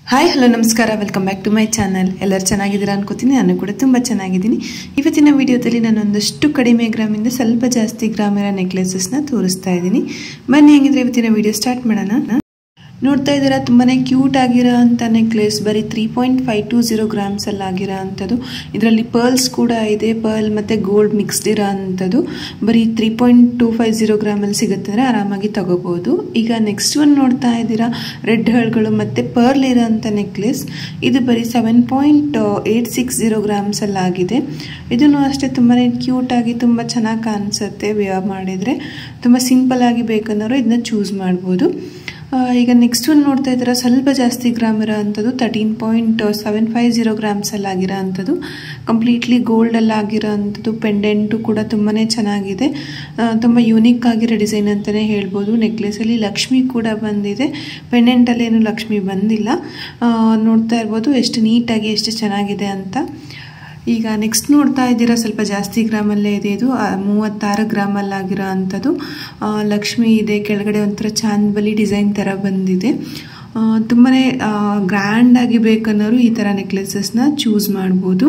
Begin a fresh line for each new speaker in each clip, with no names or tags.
hi hello ನಮಸ್ಕಾರ welcome back to my channel ಎಲ್ಲರೂ ಚೆನ್ನಾಗಿದ್ದೀರಾ ಅನ್ಕೋತೀನಿ ನಾನು ಕೂಡ ತುಂಬ ಚೆನ್ನಾಗಿದ್ದೀನಿ ಇವತ್ತಿನ ವಿಡಿಯೋದಲ್ಲಿ ನಾನು ಒಂದಷ್ಟು ಕಡಿಮೆ ಗ್ರಾಮಿಂದ ಸ್ವಲ್ಪ ಜಾಸ್ತಿ ಗ್ರಾಮ್ ಇರೋ ನೆಕ್ಲೆಸಸ್ನ ತೋರಿಸ್ತಾ ಇದ್ದೀನಿ ಬನ್ನಿ ಹೆಂಗಿದ್ರೆ ಇವತ್ತಿನ ವಿಡಿಯೋ ಸ್ಟಾರ್ಟ್ ಮಾಡೋಣ ನೋಡ್ತಾ ಇದ್ದೀರಾ ತುಂಬಾ ಕ್ಯೂಟ್ ಆಗಿರೋ ಅಂಥ ನೆಕ್ಲೆಸ್ ಬರೀ three point five two zero ಗ್ರಾಮ್ಸಲ್ಲಿ ಆಗಿರೋ ಅಂಥದ್ದು ಇದರಲ್ಲಿ ಪರ್ಲ್ಸ್ ಕೂಡ ಇದೆ ಪರ್ಲ್ ಮತ್ತು ಗೋಲ್ಡ್ ಮಿಕ್ಸ್ಡ್ ಇರೋ ಅಂಥದ್ದು ಬರೀ three point two five zero ಗ್ರಾಮಲ್ಲಿ ಸಿಗುತ್ತೆ ಅಂದರೆ ಆರಾಮಾಗಿ ತಗೋಬೋದು ಈಗ ನೆಕ್ಸ್ಟ್ ಒಂದು ನೋಡ್ತಾ ಇದ್ದೀರಾ ರೆಡ್ ಹಳ್ಗಳು ಮತ್ತು ಪರ್ಲ್ ಇರೋ ಅಂಥ ನೆಕ್ಲೆಸ್ ಇದು ಬರೀ seven point eight six zero ಗ್ರಾಮ್ಸಲ್ಲಿ ಆಗಿದೆ ಇದನ್ನು ಅಷ್ಟೇ ತುಂಬಾ ಕ್ಯೂಟಾಗಿ ತುಂಬ ಚೆನ್ನಾಗಿ ಕಾಣಿಸುತ್ತೆ ವ್ಯಾ ಮಾಡಿದರೆ ತುಂಬ ಸಿಂಪಲ್ ಆಗಿ ಬೇಕನ್ನೋರು ಇದನ್ನ ಚೂಸ್ ಮಾಡ್ಬೋದು ಈಗ ನೆಕ್ಸ್ಟ್ ಒಂದು ನೋಡ್ತಾ ಇದ್ದೀರಾ ಸ್ವಲ್ಪ ಜಾಸ್ತಿ ಗ್ರಾಮ್ ಇರೋ ಅಂಥದ್ದು thirteen point seven five zero ಗ್ರಾಮ್ಸಲ್ಲಿ ಆಗಿರೋ ಅಂಥದ್ದು ಕಂಪ್ಲೀಟ್ಲಿ ಗೋಲ್ಡಲ್ಲಿ ಆಗಿರೋ ಅಂಥದ್ದು ಪೆಂಡೆಂಟು ಕೂಡ ತುಂಬಾ ಚೆನ್ನಾಗಿದೆ ತುಂಬ ಯೂನಿಕ್ ಆಗಿರೋ ಡಿಸೈನ್ ಅಂತಲೇ ಹೇಳ್ಬೋದು ನೆಕ್ಲೆಸಲ್ಲಿ ಲಕ್ಷ್ಮಿ ಕೂಡ ಬಂದಿದೆ ಪೆಂಡೆಂಟಲ್ಲಿ ಏನು ಲಕ್ಷ್ಮಿ ಬಂದಿಲ್ಲ ನೋಡ್ತಾ ಇರ್ಬೋದು ಎಷ್ಟು ನೀಟಾಗಿ ಎಷ್ಟು ಚೆನ್ನಾಗಿದೆ ಅಂತ ಈಗ ನೆಕ್ಸ್ಟ್ ನೋಡ್ತಾ ಇದ್ದೀರಾ ಸ್ವಲ್ಪ ಜಾಸ್ತಿ ಗ್ರಾಮಲ್ಲೇ ಇದೆ ಇದು ಮೂವತ್ತಾರು ಗ್ರಾಮಲ್ಲಿ ಆಗಿರೋ ಅಂಥದ್ದು ಲಕ್ಷ್ಮಿ ಇದೆ ಕೆಳಗಡೆ ಒಂಥರ ಚಾಂದ್ಬಲಿ ಡಿಸೈನ್ ಥರ ಬಂದಿದೆ ತುಂಬಾ ಗ್ರ್ಯಾಂಡಾಗಿ ಬೇಕನ್ನೋರು ಈ ಥರ ನೆಕ್ಲೆಸಸ್ನ ಚೂಸ್ ಮಾಡ್ಬೋದು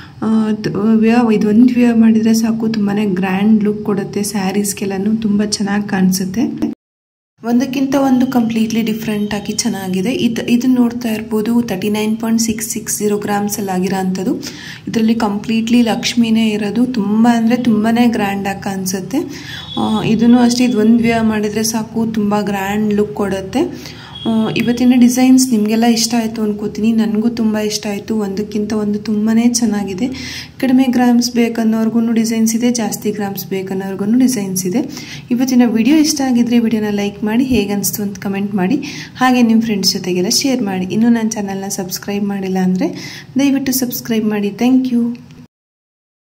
ವ್ಯಾ ಇದೊಂದು ವ್ಯಾ ಮಾಡಿದರೆ ಸಾಕು ತುಂಬಾ ಗ್ರ್ಯಾಂಡ್ ಲುಕ್ ಕೊಡುತ್ತೆ ಸ್ಯಾರೀಸ್ಗೆಲ್ಲನೂ ತುಂಬ ಚೆನ್ನಾಗಿ ಕಾಣಿಸುತ್ತೆ ಒಂದಕ್ಕಿಂತ ಒಂದು ಕಂಪ್ಲೀಟ್ಲಿ ಡಿಫ್ರೆಂಟ್ ಆಗಿ ಚೆನ್ನಾಗಿದೆ ಇದು ಇದನ್ನ ನೋಡ್ತಾ ಇರ್ಬೋದು thirty nine point six six zero ಗ್ರಾಮ್ಸಲ್ಲಿ ಆಗಿರೋ ಅಂಥದ್ದು ಇದರಲ್ಲಿ ಕಂಪ್ಲೀಟ್ಲಿ ಲಕ್ಷ್ಮಿನೇ ಇರೋದು ತುಂಬ ಅಂದರೆ ತುಂಬಾ ಗ್ರ್ಯಾಂಡಾಗಿ ಕಾಣಿಸುತ್ತೆ ಇದನ್ನು ಅಷ್ಟೇ ಇದು ಒಂದು ವ್ಯಾ ಮಾಡಿದರೆ ಸಾಕು ತುಂಬ ಗ್ರ್ಯಾಂಡ್ ಲುಕ್ ಕೊಡುತ್ತೆ ಇವತ್ತಿನ ಡಿಸೈನ್ಸ್ ನಿಮಗೆಲ್ಲ ಇಷ್ಟ ಆಯಿತು ಅನ್ಕೋತೀನಿ ನನಗೂ ತುಂಬ ಇಷ್ಟ ಆಯಿತು ಒಂದಕ್ಕಿಂತ ಒಂದು ತುಂಬಾ ಚೆನ್ನಾಗಿದೆ ಕಡಿಮೆ ಗ್ರಾಮ್ಸ್ ಬೇಕನ್ನೋರ್ಗು ಡಿಸೈನ್ಸ್ ಇದೆ ಜಾಸ್ತಿ ಗ್ರಾಮ್ಸ್ ಬೇಕನ್ನೋರ್ಗು ಡಿಸೈನ್ಸ್ ಇದೆ ಇವತ್ತಿನ ವಿಡಿಯೋ ಇಷ್ಟ ಆಗಿದ್ರೆ ವಿಡಿಯೋನ ಲೈಕ್ ಮಾಡಿ ಹೇಗೆ ಅನಿಸ್ತು ಅಂತ ಕಮೆಂಟ್ ಮಾಡಿ ಹಾಗೆ ನಿಮ್ಮ ಫ್ರೆಂಡ್ಸ್ ಜೊತೆಗೆಲ್ಲ ಶೇರ್ ಮಾಡಿ ಇನ್ನೂ ನನ್ನ ಚಾನಲ್ನ ಸಬ್ಸ್ಕ್ರೈಬ್ ಮಾಡಿಲ್ಲ ಅಂದರೆ ದಯವಿಟ್ಟು ಸಬ್ಸ್ಕ್ರೈಬ್ ಮಾಡಿ ಥ್ಯಾಂಕ್ ಯು